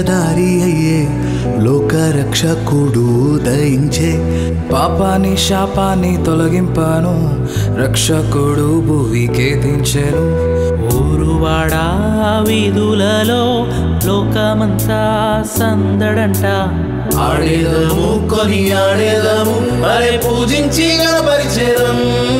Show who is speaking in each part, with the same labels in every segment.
Speaker 1: వేషధారి అయ్యే లోక రక్షకుడు దయించే
Speaker 2: పాపాని శాపాన్ని తొలగింపాను రక్షకుడు భువికే దించెను
Speaker 3: ఊరువాడా వీధులలో లోకమంతా సందడంట
Speaker 1: ఆడేదము కొని ఆడేదము అరే పూజించి గణపరిచేదం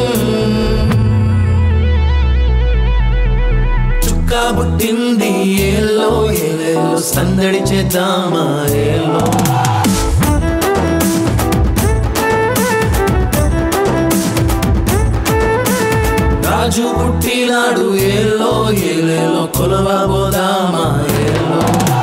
Speaker 1: చుక్క పుట్టింది ఏలో ఏలేలో సందడి చేద్దామా ఏలో రాజు పుట్టినాడు ఏలో ఏలేలో కొలవబోదామా ఏలో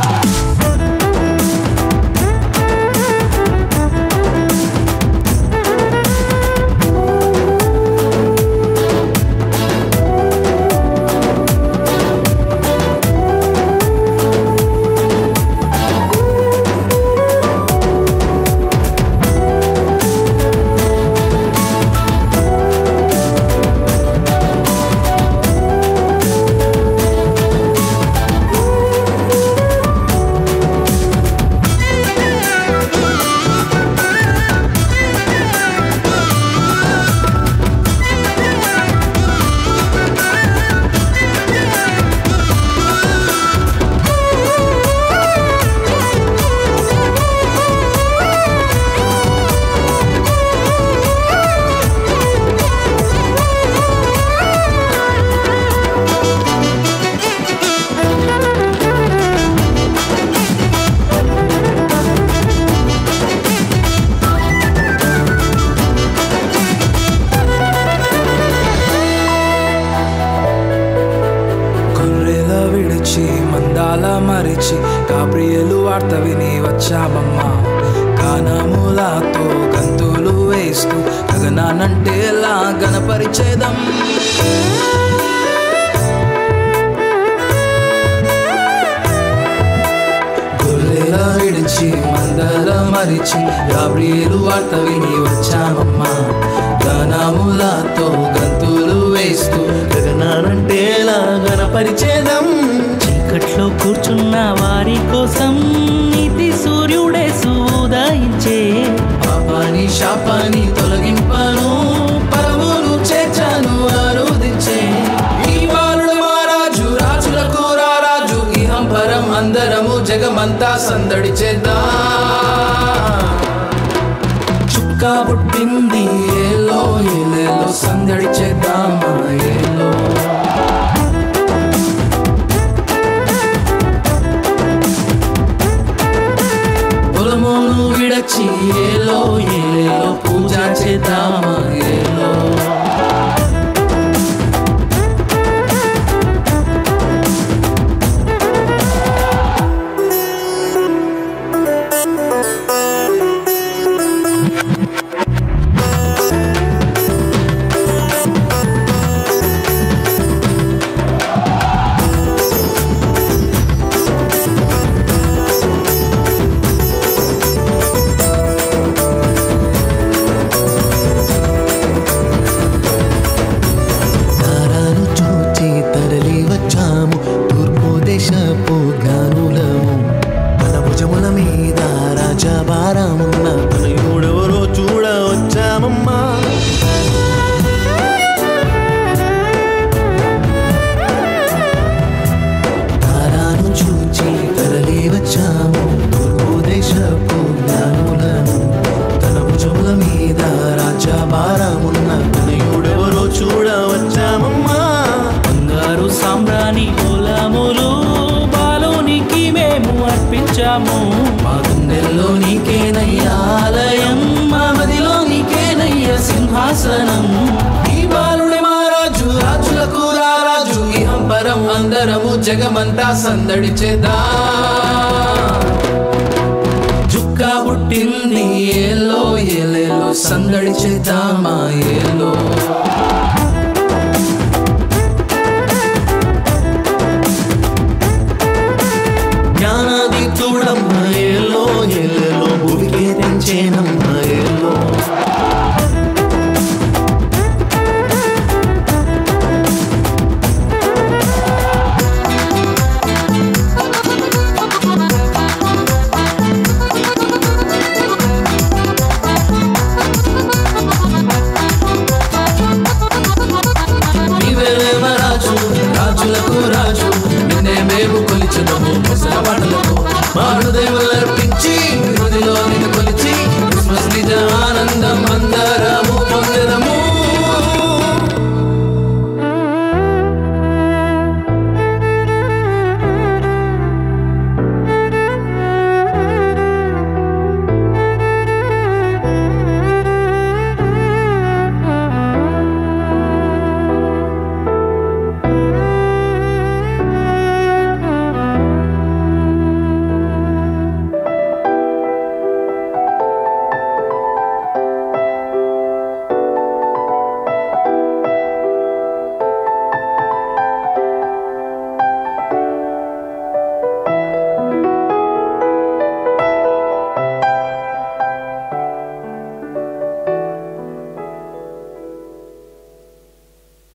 Speaker 2: గొర్రెల విడిచి మందాల మరిచి కాబ్రియలు వార్త విని వచ్చామమ్మ కానములతో గంతులు వేస్తూ గగనానంటేలా గణపరిచేదం గొర్రెల విడిచి మందల మరిచి గాబ్రియలు వార్త విని వచ్చామమ్మ గానములతో గంతులు వేస్తూ గగనానంటేలా గణపరిచేదం
Speaker 3: చీకట్లో కూర్చున్న వారి కోసం నీతి సూర్యుడే ఉదయించే
Speaker 1: పాపాని శాపాని తొలగింపాను పరమును చేర్చాను ఆరోధించే ఈ బాలుడు మహారాజు రాజులకు రారాజు ఇహం పరం అందరము జగమంతా సందడి చేద్దాం చుక్క పుట్టింది ఏలో ఏలేలో సందడి చేద్దామా ఏలో పొలమును విడచి ఏలో ఏలేలో పూజ చేద్దామా ఏలో తారాను చూచి తరలి వచ్చాము తూర్పు దేశపు జ్ఞానులము మన భుజముల మీద రాజభారమున్న తనయుడెవరో చూడ వచ్చామమ్మా తారాను చూచి తరలి వచ్చాము తూర్పు దేశపు జ్ఞానులను తన భుజముల మీద రాజభారమున్న తనయుడెవరో చూడ వచ్చామమ్మా
Speaker 3: బంగారు సాంబ్రాణి కులములు బాలునికి మేము అర్పించాము
Speaker 1: మా గుండెల్లో నీకేనయ్యా ఆలయం మా మదిలో నీకేనయ్యా సింహాసనం ఈ బాలుడి మహారాజు రాజులకు రారాజు ఇహం పరం అందరము జగమంతా సందడి చేద్దా జుక్క పుట్టింది ఏలో ఏలేలో సందడి చేద్దామా ఏలో జ్ఞానాది చూడమ్మ ఏలో ఏలేలో భూమికే తెంచేనమ్మ ఏలో
Speaker 4: Thank
Speaker 1: మా హృదయ